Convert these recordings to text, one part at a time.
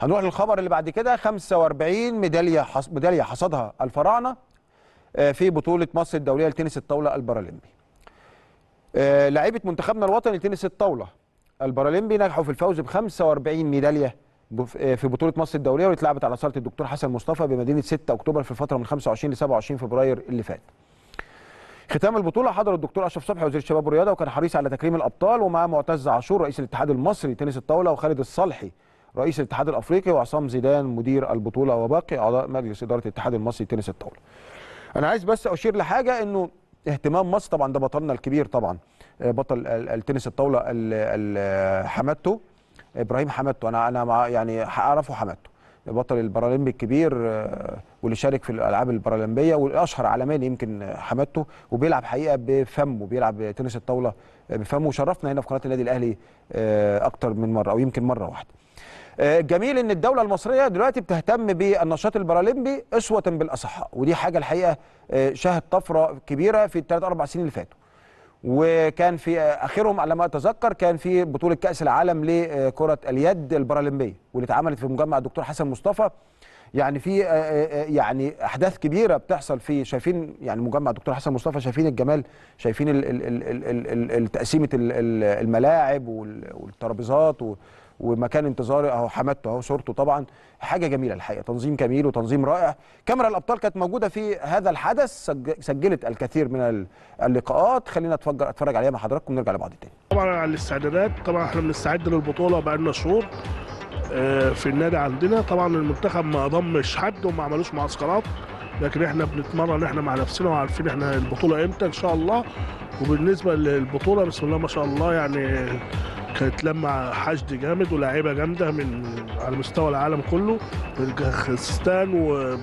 هنروح للخبر اللي بعد كده 45 ميداليه حص... ميداليه حصدها الفراعنه آه، في بطوله مصر الدوليه لتنس الطاوله البارالمبي. آه، لعيبه منتخبنا الوطني لتنس الطاوله البارالمبي نجحوا في الفوز ب 45 ميداليه بف- آه، في بطوله مصر الدوليه واللي اتلعبت على صاله الدكتور حسن مصطفى بمدينه 6 اكتوبر في الفتره من 25 ل 27 فبراير اللي فات. ختام البطوله حضر الدكتور اشرف صبحي وزير الشباب والرياضه وكان حريص على تكريم الابطال ومعاه معتز عاشور رئيس الاتحاد المصري لتنس الطاوله وخالد الصالحي رئيس الاتحاد الافريقي وعصام زيدان مدير البطوله وباقي اعضاء مجلس اداره الاتحاد المصري لتنس الطاوله. انا عايز بس اشير لحاجه انه اهتمام مصر طبعا ده بطلنا الكبير طبعا آه، بطل ال- التنس الطاوله ال- ال- حمادته ابراهيم حمادته انا انا مع يعني اعرفه حمادته بطل البارالمبي الكبير آه، واللي شارك في الالعاب البارالمبيه والاشهر عالميا يمكن آه، حمادته وبيلعب حقيقه بفمه بيلعب تنس الطاوله آه، بفمه وشرفنا هنا في قناه النادي الاهلي آه، اكتر من مره او يمكن مره واحده آه، جميل ان الدوله المصريه دلوقتي بتهتم بالنشاط البارالمبي اسوه بالاصحاء ودي حاجه الحقيقه آه، شهد طفره كبيره في الثلاث اربع سنين اللي فاتوا وكان في آه، اخرهم على ما اتذكر كان في بطوله كاس العالم لكره اليد البارالمبيه واللي اتعملت في مجمع الدكتور حسن مصطفى يعني في آه، آه، يعني احداث كبيره بتحصل في شايفين يعني مجمع الدكتور حسن مصطفى شايفين الجمال شايفين ال- ال- ال- ال- ال- ال- تقسيمه ال- ال- الملاعب وال- والترابيزات و- ومكان انتظار اهو حمادته اهو صورته طبعا حاجه جميله الحقيقه تنظيم جميل وتنظيم رائع كاميرا الابطال كانت موجوده في هذا الحدث سج- سجلت الكثير من ال- اللقاءات خلينا اتفرج اتفرج عليها مع حضراتكم ونرجع لبعض تاني طبعا على الاستعدادات طبعا احنا بنستعد للبطوله بقالنا شهور آه، في النادي عندنا طبعا المنتخب ما ضمش حد وما عملوش معسكرات لكن احنا بنتمرن احنا مع نفسنا وعارفين احنا البطوله امتى ان شاء الله وبالنسبه للبطوله بسم الله ما شاء الله يعني كانت لما حشد جامد ولاعيبه جامده من على مستوى العالم كله من كازاخستان و-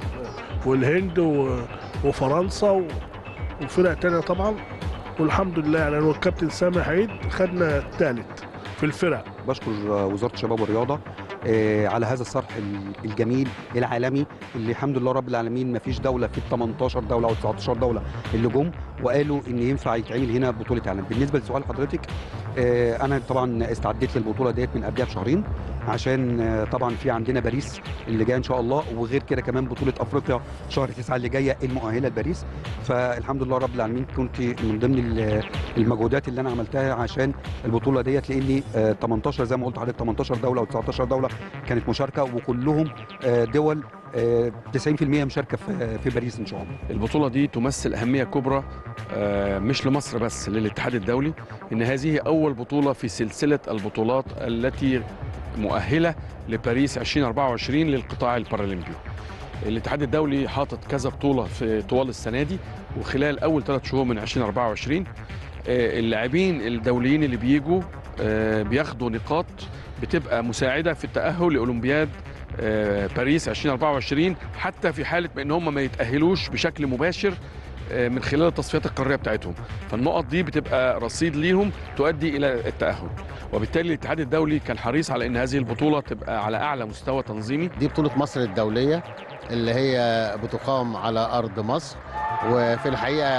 والهند و- وفرنسا و- وفرق تانية طبعا والحمد لله يعني انا والكابتن سامح عيد خدنا الثالث في الفرق بشكر وزاره الشباب والرياضه آه، على هذا الصرح ال- الجميل العالمي اللي الحمد لله رب العالمين ما فيش دوله في ال 18 دوله او 19 دوله اللي جم وقالوا ان ينفع يتعمل هنا بطوله عالم بالنسبه لسؤال حضرتك آه، انا طبعا استعديت للبطوله ديت من قبلها بشهرين عشان آه، طبعا في عندنا باريس اللي جايه ان شاء الله وغير كده كمان بطوله افريقيا شهر 9 اللي جايه المؤهله لباريس فالحمد لله رب العالمين كنت من ضمن ال- المجهودات اللي انا عملتها عشان البطوله ديت لاني آه، 18 زي ما قلت لحضرتك 18 دوله او 19 دوله كانت مشاركه وكلهم آه، دول آه، 90% مشاركه في في باريس ان شاء الله البطولة دي تمثل أهمية كبرى آه، مش لمصر بس للاتحاد الدولي إن هذه أول بطولة في سلسلة البطولات التي مؤهلة لباريس 2024 للقطاع البارالمبي الاتحاد الدولي حاطط كذا بطولة في طوال السنة دي وخلال أول ثلاث شهور من 2024 آه، اللاعبين الدوليين اللي بيجوا آه، بياخدوا نقاط بتبقى مساعدة في التأهل لأولمبياد آه، باريس 2024 حتى في حالة ما إن هم ما يتأهلوش بشكل مباشر آه، من خلال التصفيات القارية بتاعتهم فالنقط دي بتبقى رصيد ليهم تؤدي إلى التأهل وبالتالي الاتحاد الدولي كان حريص على أن هذه البطولة تبقى على أعلى مستوى تنظيمي دي بطولة مصر الدولية اللي هي بتقام على أرض مصر وفي الحقيقة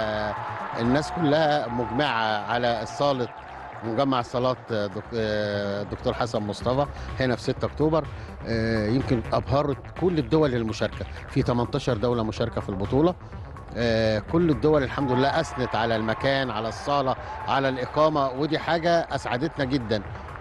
الناس كلها مجمعة على الصالة مجمع الصالات دك- دكتور حسن مصطفى هنا في 6 أكتوبر آه، يمكن أبهرت كل الدول المشاركة في 18 دولة مشاركة في البطولة آه، كل الدول الحمد لله أثنت على المكان على الصالة على الإقامة ودي حاجة أسعدتنا جدا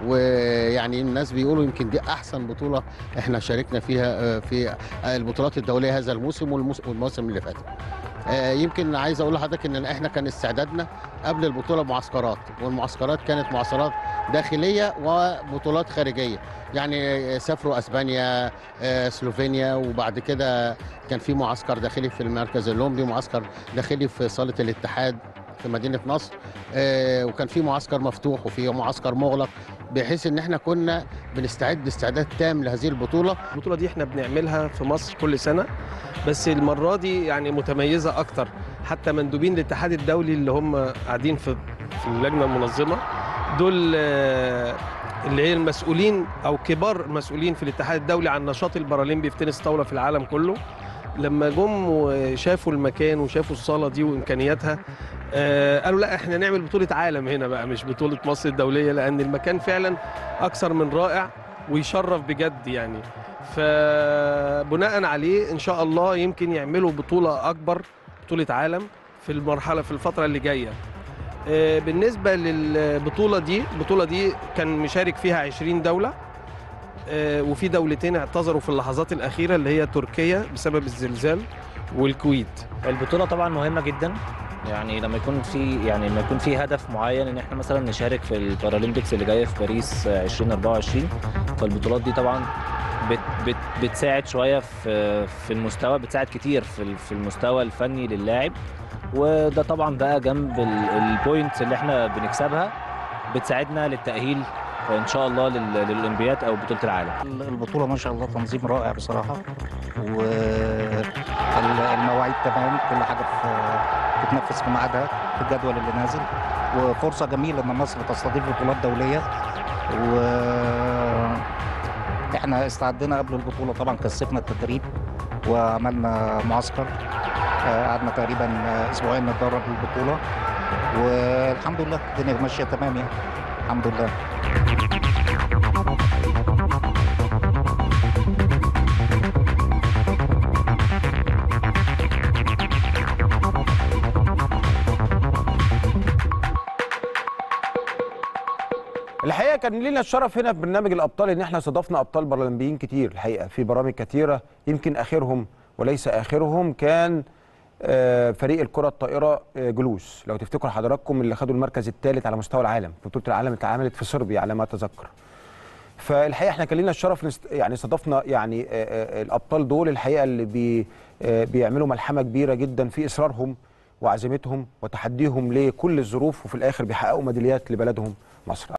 ويعني الناس بيقولوا يمكن دي احسن بطوله احنا شاركنا فيها آه، في البطولات الدوليه هذا الموسم والموس- والموسم اللي فات آه، يمكن عايز اقول لحضرتك ان احنا كان استعدادنا قبل البطوله معسكرات والمعسكرات كانت معسكرات داخليه وبطولات خارجيه يعني سافروا اسبانيا آه، سلوفينيا وبعد كده كان في معسكر داخلي في المركز الاولمبي معسكر داخلي في صاله الاتحاد في مدينه نصر آه، وكان في معسكر مفتوح وفي معسكر مغلق بحيث ان احنا كنا بنستعد استعداد تام لهذه البطوله البطولة دي احنا بنعملها في مصر كل سنة بس المرة دي يعني متميزة أكتر حتى مندوبين الاتحاد الدولي اللي هم قاعدين في في اللجنة المنظمة دول آه، اللي هي المسؤولين أو كبار المسؤولين في الاتحاد الدولي عن النشاط البارالمبي في تنس طاولة في العالم كله لما جم وشافوا المكان وشافوا الصالة دي وإمكانياتها آه، قالوا لا احنا نعمل بطولة عالم هنا بقى مش بطولة مصر الدولية لأن المكان فعلا أكثر من رائع ويشرف بجد يعني فبناء عليه ان شاء الله يمكن يعملوا بطوله اكبر بطوله عالم في المرحله في الفتره اللي جايه آه، بالنسبه للبطوله دي البطوله دي كان مشارك فيها 20 دوله آه، وفي دولتين اعتذروا في اللحظات الاخيره اللي هي تركيا بسبب الزلزال والكويت البطولة طبعا مهمة جدا يعني لما يكون في يعني لما يكون في هدف معين ان احنا مثلا نشارك في البارالمبيكس اللي جايه في باريس 2024 فالبطولات دي طبعا بت بت بتساعد شويه في في المستوى بتساعد كتير في ال- في المستوى الفني للاعب وده طبعا بقى جنب البوينتس اللي احنا بنكسبها بتساعدنا للتأهيل ان شاء الله لل- للاولمبياد او بطولة العالم البطولة ما شاء الله تنظيم رائع بصراحة والمواعيد تمام كل حاجة في بتنفذ في ميعادها في الجدول اللي نازل وفرصة جميلة إن مصر تستضيف بطولات دولية و احنا استعدنا قبل البطولة طبعا كثفنا التدريب وعملنا معسكر آه، قعدنا تقريبا اسبوعين نتدرب للبطولة والحمد لله الدنيا ماشية تمام يعني الحمد لله الحقيقه كان لنا الشرف هنا في برنامج الابطال ان احنا استضفنا ابطال بارالمبيين كتير الحقيقه في برامج كتيره يمكن اخرهم وليس اخرهم كان آه، فريق الكره الطائره آه، جلوس لو تفتكروا حضراتكم اللي خدوا المركز الثالث على مستوى العالم في بطوله العالم اللي اتعملت في صربيا على ما اتذكر فالحقيقه احنا كان لنا الشرف نست... يعني استضفنا يعني آه، آه، الابطال دول الحقيقه اللي بي... آه، بيعملوا ملحمه كبيره جدا في اصرارهم وعزيمتهم وتحديهم لكل الظروف وفي الاخر بيحققوا ميداليات لبلدهم مصر